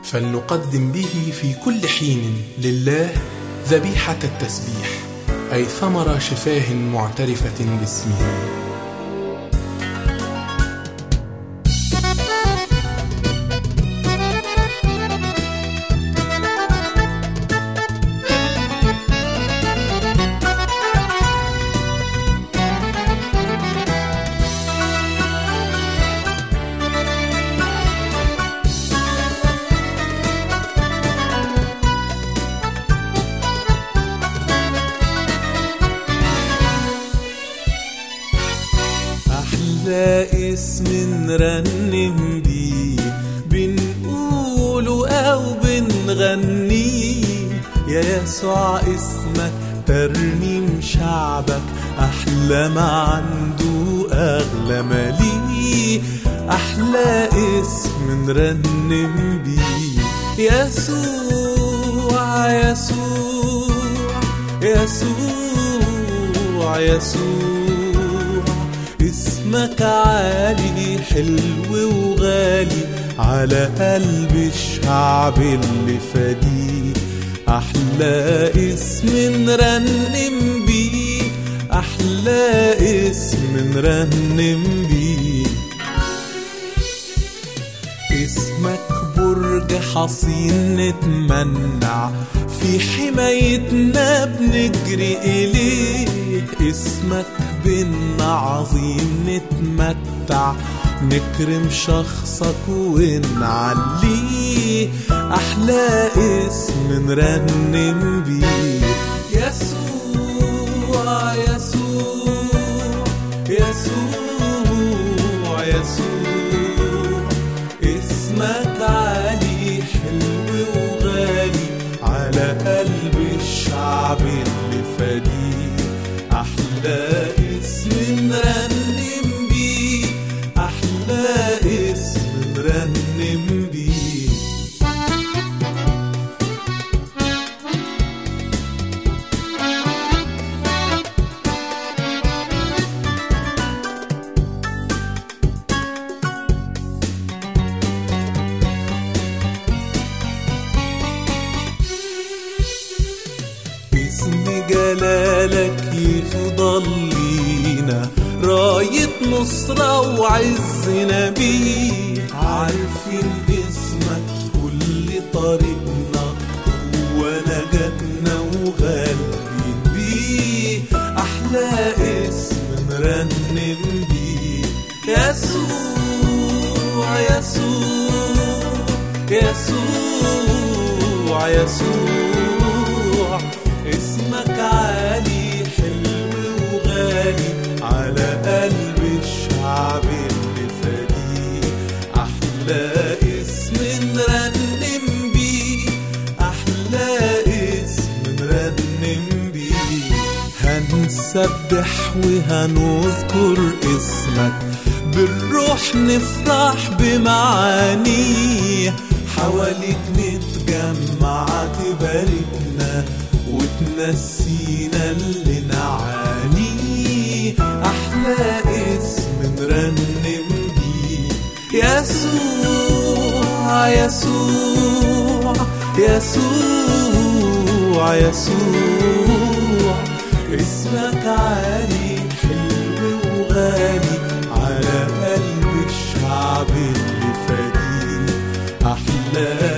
فلنقدم به في كل حين لله ذبيحة التسبيح أي ثمر شفاه معترفة باسمه أحلى اسم نرنم بيه بنقوله أو بنغنيه يا يسوع اسمك ترنيم شعبك أحلى ما عنده أغلى ما ليه أحلى اسم نرنم بيه يسوع يسوع يسوع يسوع اسمك عالي حلو وغالي على قلب الشعب اللي فديه أحلى اسم نرنم بيه أحلى اسم نرنم بيه اسمك برج حصين نتمنع في حمايتنا بنجري إليه اسمك بينا عظيم نتمتع نكرم شخصك ونعليه أحلى اسم نرنم بيه يسوع يسوع يسوع يسوع اسمك عالي حلو وغالي على قلب الشعب اللي فديه أحلى اسم نرنم بيه أحلى اسم نرنم بيه اسم جلالك يفضل لينا راية نصرة وعزنا بيه عارفين اسمك كل طريقنا هو نجاتنا وغالبين بيه أحلى اسم نرنم بيه يسوع يسوع يسوع يسوع اسمك عالي حلو وغالي على قلب الشعب اللي فديه أحلى اسم نرنم بيه أحلى اسم نرنم بيه هنسبح وهنذكر اسمك بالروح نفرح بمعانيه حواليك نتجمع تباركنا وتنسينا اللي نعانيه أحلى اسم نرنم بيه يسوع يسوع يسوع يسوع اسمك عالي حلو وغالي على قلب الشعب اللي فديه أحلى